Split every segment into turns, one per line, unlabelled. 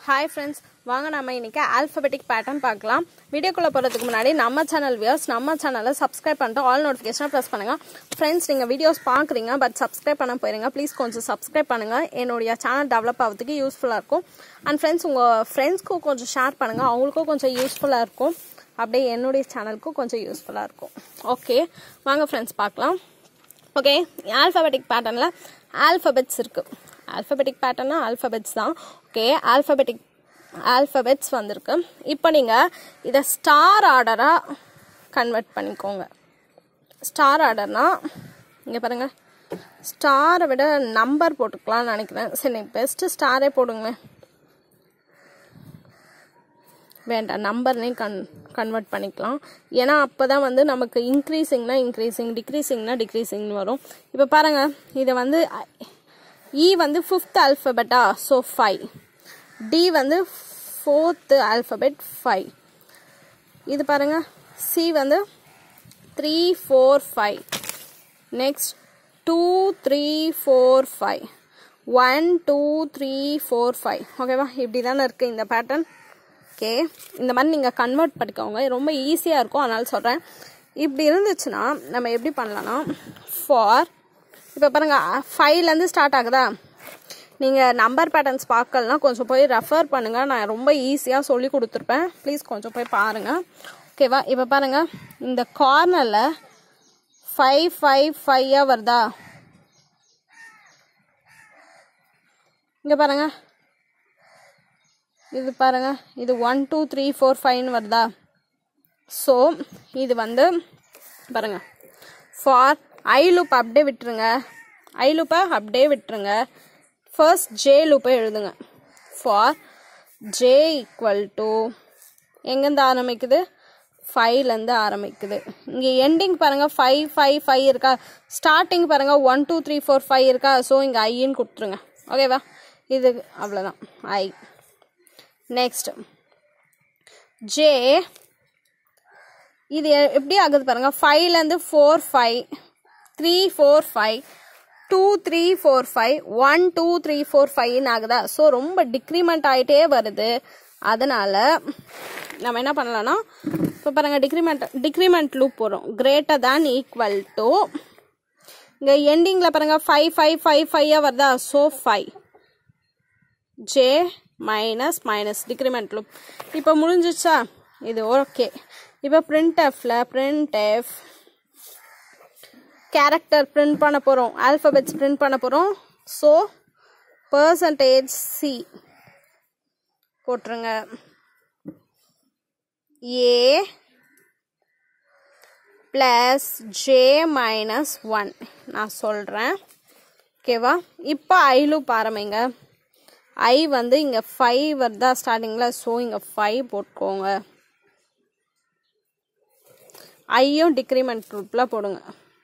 hi friends வாங்க நம்ம இன்னைக்கு ஆல்ஃபபெட்டிக் பேட்டர்ன் பார்க்கலாம் வீடியோக்குள்ளே போகிறதுக்கு முன்னாடி நம்ம சேனல் வியர்ஸ் நம்ம சேனலை சப்ஸ்கிரைப் பண்ணிட்டு ஆல் நோட்டிஃபிகேஷனை ப்ரெஸ் பண்ணுங்கள் ஃப்ரெண்ட்ஸ் நீங்கள் வீடியோஸ் பார்க்குறீங்க பட் சப்ஸ்கிரைப் பண்ண போயிருங்க ப்ளீஸ் கொஞ்சம் சப்ஸ்கிரைப் பண்ணுங்கள் என்னுடைய சேனல் டெவலப் ஆகிறதுக்கு யூஸ்ஃபுல்லாக இருக்கும் அண்ட் ஃப்ரெண்ட்ஸ் உங்கள் ஃப்ரெண்ட்ஸ்க்கும் கொஞ்சம் ஷேர் பண்ணுங்கள் அவங்களுக்கும் கொஞ்சம் யூஸ்ஃபுல்லாக இருக்கும் அப்படியே என்னுடைய சேனலுக்கும் கொஞ்சம் யூஸ்ஃபுல்லாக இருக்கும் ஓகே வாங்க ஃப்ரெண்ட்ஸ் பார்க்கலாம் ஓகே ஆல்ஃபபெட்டிக் பேட்டர்னில் ஆல்ஃபபெட்ஸ் இருக்குது ஆல்ஃபபெட்டிக் பேட்டர்னா ஆல்ஃபபெட்ஸ் தான் ஓகே ஆல்ஃபபெட்டிக் ஆல்ஃபபெட்ஸ் வந்திருக்கு இப்போ நீங்கள் இதை ஸ்டார் ஆர்டராக கன்வெர்ட் பண்ணிக்கோங்க ஸ்டார் ஆர்டர்னா இங்கே பாருங்கள் ஸ்டாரை விட நம்பர் போட்டுக்கலாம்னு நினைக்கிறேன் சரி பெஸ்ட்டு ஸ்டாரே போடுங்களேன் வேண்டாம் நம்பர்னே கன் கன்வெர்ட் பண்ணிக்கலாம் ஏன்னா அப்போ தான் வந்து நமக்கு இன்க்ரீஸிங்னா இன்க்ரீஸிங் டிக்ரீஸிங்னா டிக்ரீஸிங்னு வரும் இப்போ பாருங்கள் இதை வந்து இ வந்து ஃபிஃப்த் ஆல்ஃபபெட்டா ஸோ ஃபைவ் டி வந்து ஃபோர்த்து ஆல்ஃபபெட் ஃபைவ் இது பாருங்கள் சி வந்து three four five next two three four five one two three four five ஓகேவா இப்படி தானே இருக்குது இந்த பேட்டர்ன் ஓகே இந்த மாதிரி நீங்கள் கன்வெர்ட் பண்ணிக்கோங்க ரொம்ப ஈஸியாக இருக்கும் அதனால சொல்கிறேன் இப்படி இருந்துச்சுன்னா நம்ம எப்படி பண்ணலாம்னா ஃபார் இப்போ பாருங்கள் ஃபைவ்லேருந்து ஸ்டார்ட் ஆகுதா நீங்கள் நம்பர் பேட்டர்ன்ஸ் பார்க்கலனா கொஞ்சம் போய் ரெஃபர் பண்ணுங்கள் நான் ரொம்ப ஈஸியாக சொல்லி கொடுத்துருப்பேன் ப்ளீஸ் கொஞ்சம் போய் பாருங்கள் ஓகேவா இப்போ பாருங்கள் இந்த கார்னரில் ஃபைவ் ஃபைவ் ஃபைவாக வருதா இங்கே பாருங்கள் இது பாருங்க இது ஒன் டூ த்ரீ ஃபோர் ஃபைவ்னு வருதா ஸோ இது வந்து பாருங்க ஃபார் ஐ லூப் அப்படியே விட்டுருங்க ஐ லூப்பை அப்படியே விட்டுருங்க ஃபர்ஸ்ட் ஜே லூப்பை எழுதுங்க ஃபார் ஜே ஈக்குவல் டு எங்கேருந்து ஆரம்பிக்குது ஃபைவ்லேருந்து ஆரம்பிக்குது இங்கே எண்டிங் பாருங்கள் ஃபைவ் ஃபைவ் ஃபைவ் இருக்கா ஸ்டார்டிங் பாருங்கள் one two three four five இருக்கா ஸோ இங்கே ஐன்னு கொடுத்துருங்க ஓகேவா இது அவ்வளோதான் ஐ நெக்ஸ்ட் ஜே இது எப்படி ஆகுது பாருங்க ஃபைவ்லேருந்து four five three four five two three four five one two three four ஃபைவ்னு ஆகுதா ஸோ ரொம்ப டிக்ரிமெண்ட் ஆகிட்டே வருது அதனால் நம்ம என்ன பண்ணலாம்னா இப்போ பாருங்கள் டிக்ரிமெண்ட் டிக்ரிமெண்ட் லூப் போகிறோம் கிரேட்டர் தேன் ஈக்குவல் டு இங்கே எண்டிங்கில் பாருங்கள் ஃபைவ் ஃபைவ் ஃபைவ் ஃபைவாக வருதா so five J minus minus decrement loop இப்போ முடிஞ்சிச்சா இது ஓகே இப்போ பிரிண்ட் எஃப்ல பிரிண்ட் எஃப் கேரக்டர் பிரிண்ட் பண்ண போகிறோம் ஆல்ஃபபெட்ஸ் பிரிண்ட் பண்ண போகிறோம் ஸோ பர்சன்டேஜ் சி போட்டுருங்க A plus J minus one நான் சொல்கிறேன் ஓகேவா இப்போ ஐ லூப் ஆரம்பிங்க ஐ வந்து இங்கே ஃபைவ் வருதா ஸ்டார்டிங்கில் ஸோ இங்கே ஃபைவ் போட்டுக்கோங்க ஐயும் டிக்ரிமெண்ட் லூப்பில் போடுங்க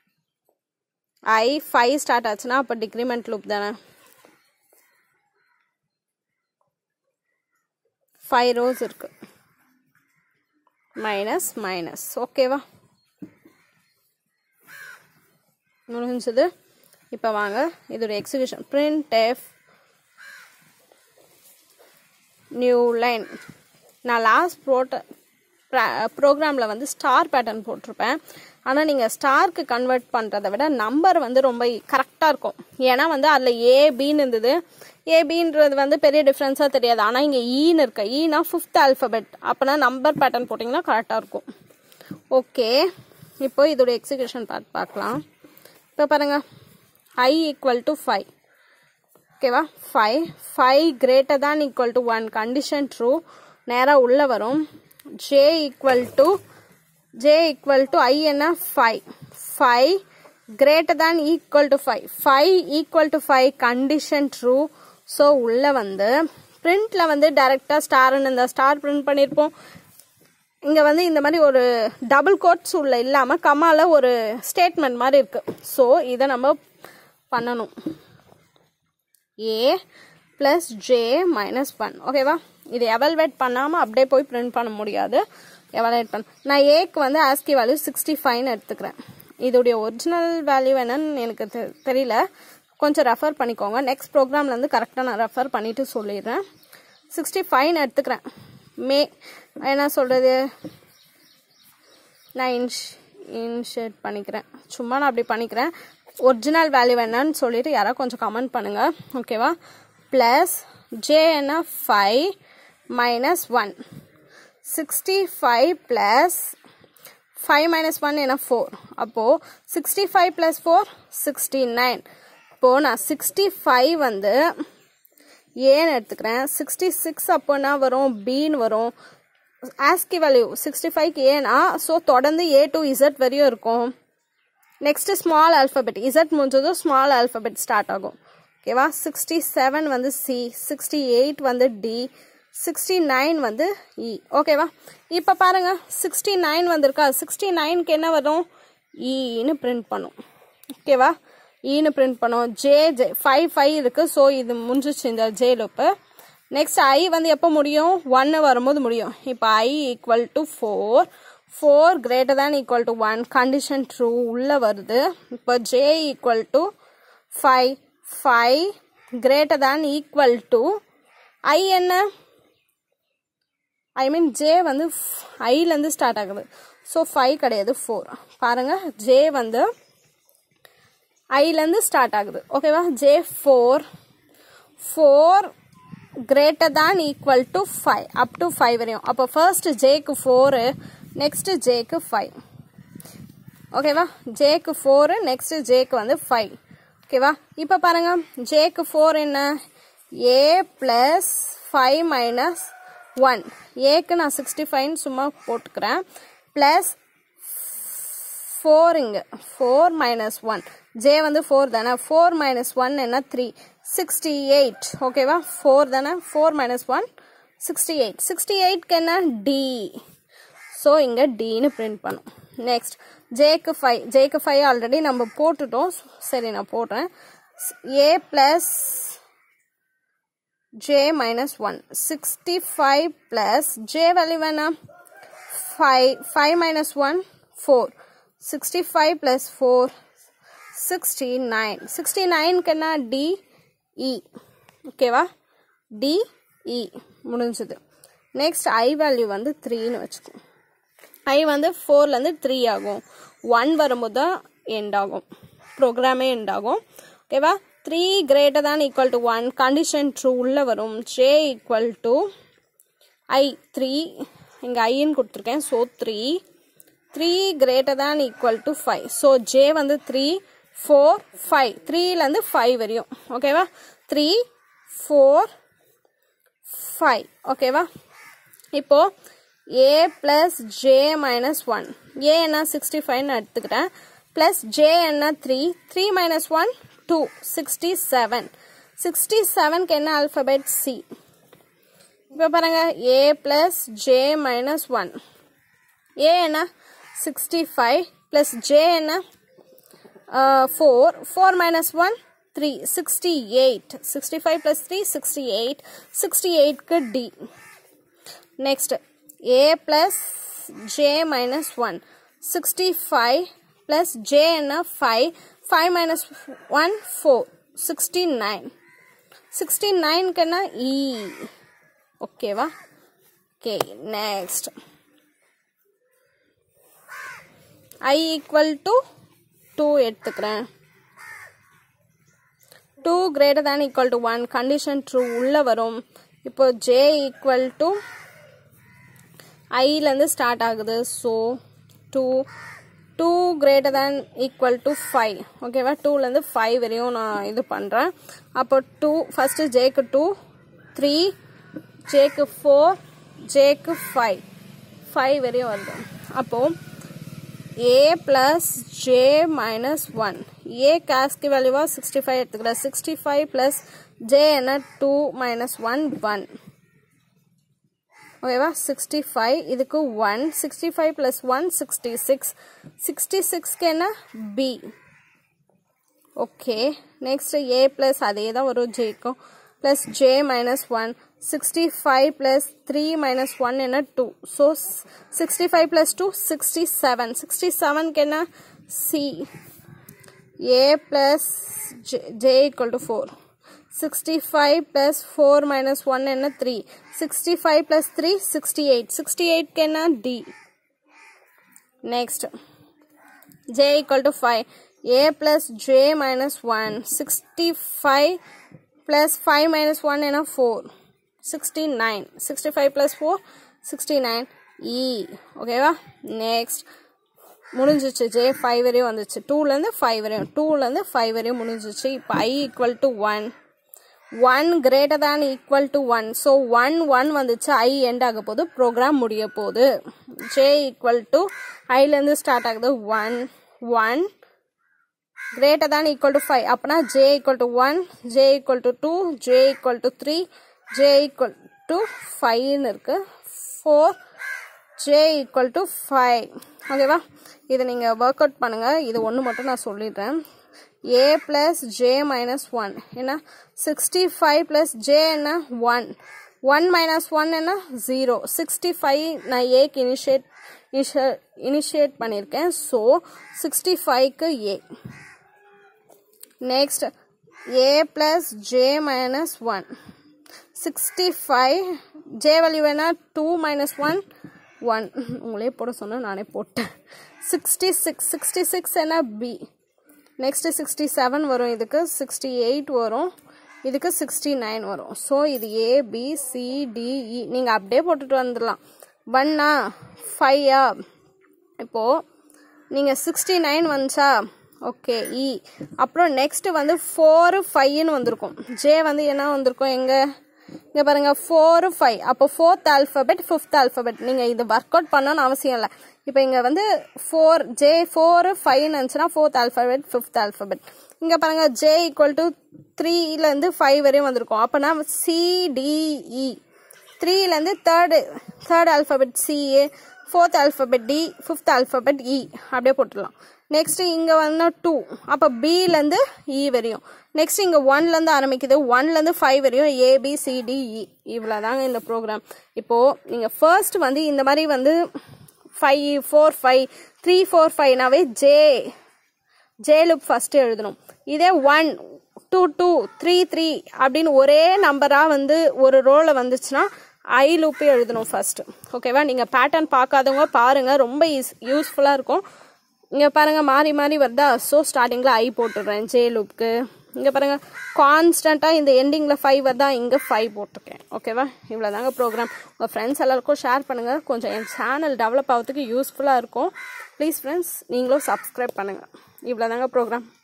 ஐ ஃபைவ் ஸ்டார்ட் ஆச்சுன்னா அப்போ டிக்ரிமெண்ட் லூப் தானே ஃபைவ் ரோஸ் இருக்கு மைனஸ் மைனஸ் ஓகேவா முடிஞ்சது இப்போ வாங்க இதோட exhibition printf new line நான் லாஸ்ட் ப்ரோட்ட ப்ரோக்ராமில் வந்து ஸ்டார் பேட்டர்ன் போட்டிருப்பேன் ஆனால் நீங்கள் ஸ்டார்க்கு கன்வெர்ட் பண்ணுறத விட நம்பர் வந்து ரொம்ப கரெக்டாக இருக்கும் ஏன்னா வந்து அதில் ஏபின்னு இருந்தது ஏபின்றது வந்து பெரிய டிஃப்ரென்ஸாக தெரியாது ஆனால் இங்கே ஈன்னு இருக்கு ஈனா ஃபிஃப்த் ஆல்ஃபபெட் அப்போனா நம்பர் பேட்டர்ன் போட்டிங்கன்னா கரெக்டாக இருக்கும் ஓகே இப்போ இதோட எக்ஸிக்யூஷன் பார்த்து பார்க்கலாம் இப்போ பாருங்கள் ஐ ஈக்குவல் டு ஃபைவ் ஓகேவா five five greater than equal to one condition true நேராக உள்ளே வரும் J equal to J equal to I என்ன five five greater than equal to five five equal to five condition true so உள்ளே வந்து பிரிண்டில் வந்து டைரெக்டாக ஸ்டார்னு இந்த ஸ்டார் பிரிண்ட் பண்ணியிருப்போம் இங்கே வந்து இந்த மாதிரி ஒரு டபுள் கோட்ஸ் உள்ள இல்லாமல் கமால ஒரு ஸ்டேட்மெண்ட் மாதிரி இருக்குது ஸோ இதை நம்ம பண்ணணும் A plus J minus one ஓகேவா இது எவல்வேட் பண்ணாமல் அப்படியே போய் பிரிண்ட் பண்ண முடியாது எவல்வேட் பண்ண நான் ஏக்கு வந்து ஆஸ்கி வேல்யூ சிக்ஸ்டி ஃபைவ்னு எடுத்துக்கிறேன் இதோடைய ஒரிஜினல் வேல்யூ என்னன்னு எனக்கு தெ- தெரியல கொஞ்சம் ரெஃபர் பண்ணிக்கோங்க நெக்ஸ்ட் ப்ரோக்ராம்லேருந்து கரெக்டாக நான் ரெஃபர் பண்ணிவிட்டு சொல்லிடுறேன் சிக்ஸ்டி ஃபைவ்னு எடுத்துக்கிறேன் மே என்ன சொல்கிறது நான் இன்ஷ் இன்ஷேட் பண்ணிக்கிறேன் சும்மா நான் அப்படி பண்ணிக்கிறேன் ஒரிஜினல் வேல்யூ என்னன்னு சொல்லிட்டு யாராவது கொஞ்சம் கமெண்ட் பண்ணுங்கள் ஓகேவா ப்ளஸ் ஜே என்ன five minus one sixty five plus five minus one என்ன ஃபோர் அப்போது sixty five plus four sixty nine இப்போது நான் சிக்ஸ்டி ஃபைவ் வந்து ஏன்னு எடுத்துக்கிறேன் சிக்ஸ்டி சிக்ஸ் அப்போனா வரும் பின்னு வரும் ஆஸ்கி வேல்யூ சிக்ஸ்டி ஃபைவ்க்கு ஏனா ஸோ தொடர்ந்து ஏ டு இசட் வரையும் இருக்கும் நெக்ஸ்ட் ஸ்மால் ஆல்ஃபபெட் இசட் முடிஞ்சதும் ஸ்மால் ஆல்ஃபபெட் ஸ்டார்ட் ஆகும் ஓகேவா சிக்ஸ்டி செவன் வந்து சி சிக்ஸ்டி எயிட் வந்து டி சிக்ஸ்டி நைன் வந்து இ ஓகேவா இப்போ பாருங்க சிக்ஸ்டி நைன் வந்திருக்கா சிக்ஸ்டி நைனுக்கு என்ன வரும் இன்னு பிரிண்ட் பண்ணும் ஓகேவா ஈன்னு பிரிண்ட் பண்ணோம் ஜே ஜே ஃபைவ் ஃபைவ் இருக்குது ஸோ இது முடிஞ்சிச்சு இந்த ஜே லூப்பு நெக்ஸ்ட் ஐ வந்து எப்போ முடியும் ஒன்று வரும்போது முடியும் இப்போ I equal to four four greater than equal to one condition true உள்ளே வருது இப்போ J equal to five five greater than equal to I என்ன ஐ மீன் ஜே வந்து ஐலேருந்து ஸ்டார்ட் ஆகுது ஸோ ஃபைவ் கிடையாது ஃபோர் பாருங்கள் ஜே வந்து ஐலேருந்து ஸ்டார்ட் ஆகுது ஓகேவா J four four greater than equal to five up to five வரையும் அப்போ ஃபர்ஸ்ட் ஜேக்கு ஃபோரு நெக்ஸ்ட் ஜேக்கு ஃபைவ் ஓகேவா ஜேக்கு ஃபோரு நெக்ஸ்ட் ஜேக்கு வந்து ஃபைவ் ஓகேவா இப்போ பாருங்க ஜேக்கு ஃபோர் என்ன A plus five minus one ஏக்கு நான் சிக்ஸ்டி ஃபைவ்னு சும்மா போட்டுக்கிறேன் ப்ளஸ் ஃபோர் இங்கே ஃபோர் மைனஸ் ஒன் ஜே வந்து ஃபோர் தானே ஃபோர் மைனஸ் ஒன் என்ன த்ரீ சிக்ஸ்டி எயிட் ஓகேவா ஃபோர் தானே four minus one sixty eight sixty எயிட்க்கு என்ன டி ஸோ இங்கே டின்னு பிரிண்ட் பண்ணும் நெக்ஸ்ட் ஜேக்கு ஃபைவ் ஜேக்கு ஃபைவ் ஆல்ரெடி நம்ம போட்டுட்டோம் சரி நான் போடுறேன் A plus J minus one sixty five plus J value வேணாம் five five minus one four sixty five plus four sixty nine sixty நைனுக்கு என்ன டிஇ ஓகேவா டிஇ முடிஞ்சது நெக்ஸ்ட் ஐ வேல்யூ வந்து த்ரீன்னு வச்சுக்கோ ஐ வந்து ஃபோர்லேருந்து த்ரீ ஆகும் ஒன் வரும்போது தான் எண்ட் ஆகும் ப்ரோக்ராமே எண்ட் ஆகும் ஓகேவா three greater than equal to one condition true உள்ளே வரும் J equal to I three இங்கே ஐன்னு கொடுத்துருக்கேன் so three three greater than equal to five so J வந்து த்ரீ ஃபோர் ஃபைவ் த்ரீலேருந்து ஃபைவ் வரையும் ஓகேவா த்ரீ ஃபோர் ஃபைவ் ஓகேவா இப்போது A plus J minus one A என்ன சிக்ஸ்டி ஃபைவ்னு எடுத்துக்கிறேன் ப்ளஸ் ஜே என்ன three three minus one two sixty seven sixty செவனுக்கு என்ன ஆல்ஃபபெட் சி இப்போ பாருங்க A plus J minus one A என்ன சிக்ஸ்டி ஃபைவ் ப்ளஸ் ஜே என்ன four four minus one three sixty eight sixty five plus three sixty eight sixty எயிட்க்கு D next A plus J minus one sixty five plus J என்ன five five minus one four sixty nine sixty நைனுக்கு என்ன E ஓகேவா okay next I equal to two எடுத்துக்கிறேன் two greater than equal to one condition true உள்ளே வரும் இப்போ J equal to ஐலேருந்து start ஆகுது so two two greater than equal to five ஓகேவா டூலேருந்து ஃபைவ் வரையும் நான் இது பண்ணுறேன் அப்போ டூ ஃபஸ்ட்டு ஜேக்கு டூ த்ரீ ஜேக்கு ஃபோர் ஜேக்கு ஃபைவ் ஃபைவ் வரையும் வருது அப்போது A plus J minus one A காஸ்க்கு வேல்யூவா சிக்ஸ்டி ஃபைவ் எடுத்துக்கிறேன் சிக்ஸ்டி ஃபைவ் ப்ளஸ் ஜே என்ன டூ மைனஸ் ஒன் ஒன் ஓகேவா சிக்ஸ்டி ஃபைவ் இதுக்கு one sixty five plus one sixty six sixty சிக்ஸ்க்கு என்ன B okay next A plus அதே தான் வரும் ஜேக்கும் plus J minus one sixty five plus three minus one என்ன two so sixty five plus two sixty seven sixty செவனுக்கு என்ன C A plus J J equal to four sixty five plus four minus one என்ன three sixty five plus three sixty eight sixty எயிட்க்கு என்ன D next j equal to 5 a plus j minus 1 65 plus 5 minus 1 என்ன 4 69 65 plus 4 69 e ஓகேவா next முடிஞ்சிச்சு J five வரையும் வந்துச்சு டூலேருந்து five வரையும் டூலேருந்து ஃபைவ் வரையும் முடிஞ்சிச்சு இப்போ I equal to one one greater than equal to one so one one வந்துச்சு ஐ எண்ட் ஆக போகுது ப்ரோக்ராம் முடிய போகுது ஜே ஈக்குவல் டு ஐலேருந்து ஸ்டார்ட் ஆகுது one one greater than equal to five அப்போனா J equal to one J equal to two J equal to three J equal to ஃபைவ்னு இருக்கு four J equal to five ஓகேவா இதை நீங்கள் work out பண்ணுங்கள் இது ஒன்று மட்டும் நான் சொல்லிடுறேன் A plus J minus one என்ன சிக்ஸ்டி ஃபைவ் ப்ளஸ் ஜே என்ன ஒன் ஒன் மைனஸ் ஒன் என்ன ஜீரோ சிக்ஸ்டி ஃபைவ் நான் ஏக்கு இனிஷியேட் இனிஷியேட் பண்ணியிருக்கேன் ஸோ சிக்ஸ்டி ஃபைவ்க்கு A next A plus J minus one sixty five J value வேணா two minus one one உங்களே போட சொன்னால் நானே போட்டேன் சிக்ஸ்டி சிக்ஸ் சிக்ஸ்டி சிக்ஸ் என்ன பி நெக்ஸ்ட்டு சிக்ஸ்டி செவன் வரும் இதுக்கு சிக்ஸ்டி எயிட் வரும் இதுக்கு சிக்ஸ்டி நைன் வரும் ஸோ இது A B C D E நீங்கள் அப்படியே போட்டுட்டு வந்துடலாம் ஒன்னா ஃபையா இப்போது நீங்கள் சிக்ஸ்டி நைன் வந்துச்சா ஓகே இ அப்புறம் நெக்ஸ்ட்டு வந்து ஃபோரு ஃபைவ்னு வந்திருக்கும் ஜே வந்து என்ன வந்திருக்கும் எங்கே இங்கே பாருங்கள் ஃபோரு ஃபைவ் அப்போ ஃபோர்த் ஆல்ஃபபெட் ஃபிஃப்த் ஆல்ஃபபெட் நீங்கள் இது ஒர்க் அவுட் பண்ணணும்னு அவசியம் இல்லை இப்போ இங்கே வந்து ஃபோர் ஜே ஃபோரு ஃபைவ்னு இருந்துச்சுன்னா ஃபோர்த் ஆல்ஃபபெட் ஃபிஃப்த் ஆல்ஃபபெட் இங்கே பாருங்கள் ஜே ஈக்குவல் டு த்ரீலேருந்து ஃபைவ் வரையும் வந்திருக்கும் அப்போனா சிடிஇ த்ரீலேருந்து third third alphabet C fourth alphabet D fifth alphabet E அப்படியே போட்டுடலாம் நெக்ஸ்ட் இங்கே வந்து டூ அப்போ பிலேருந்து இ வரையும் நெக்ஸ்ட் இங்கே ஒன்லேருந்து ஆரம்பிக்குது ஒன்லேருந்து ஃபைவ் வரையும் ஏபிசிடிஇ இவ்வளோ தாங்க இந்த ப்ரோக்ராம் இப்போது நீங்கள் ஃபர்ஸ்ட் வந்து இந்த மாதிரி வந்து five four five three four ஃபைவ்னாவே ஜே ஜே லுப் ஃபஸ்ட்டு எழுதணும் இதே one two two three three அப்படின்னு ஒரே நம்பராக வந்து ஒரு ரோவில் வந்துச்சுன்னா ஐ லூப்பே எழுதணும் ஃபர்ஸ்ட் ஓகேவா நீங்கள் பேட்டர்ன் பார்க்காதவங்க பாருங்கள் ரொம்ப யூஸ் யூஸ்ஃபுல்லாக இருக்கும் இங்கே பாருங்கள் மாறி மாறி வருதா ஸோ ஸ்டார்டிங்கில் ஐ போட்டுடுறேன் ஜே லூப்க்கு இங்கே பாருங்கள் கான்ஸ்டண்ட்டாக இந்த எண்டிங்கில் ஃபைவ் வருதா இங்கே ஃபைவ் போட்டிருக்கேன் ஓகேவா இவ்வளோ தாங்க ப்ரோக்ராம் உங்கள் ஃப்ரெண்ட்ஸ் எல்லாருக்கும் ஷேர் பண்ணுங்கள் கொஞ்சம் என் சேனல் டெவலப் ஆகிறதுக்கு யூஸ்ஃபுல்லாக இருக்கும் ப்ளீஸ் ஃப்ரெண்ட்ஸ் நீங்களும் சப்ஸ்கிரைப் பண்ணுங்கள் இவ்வளோ தாங்க ப்ரோக்ராம்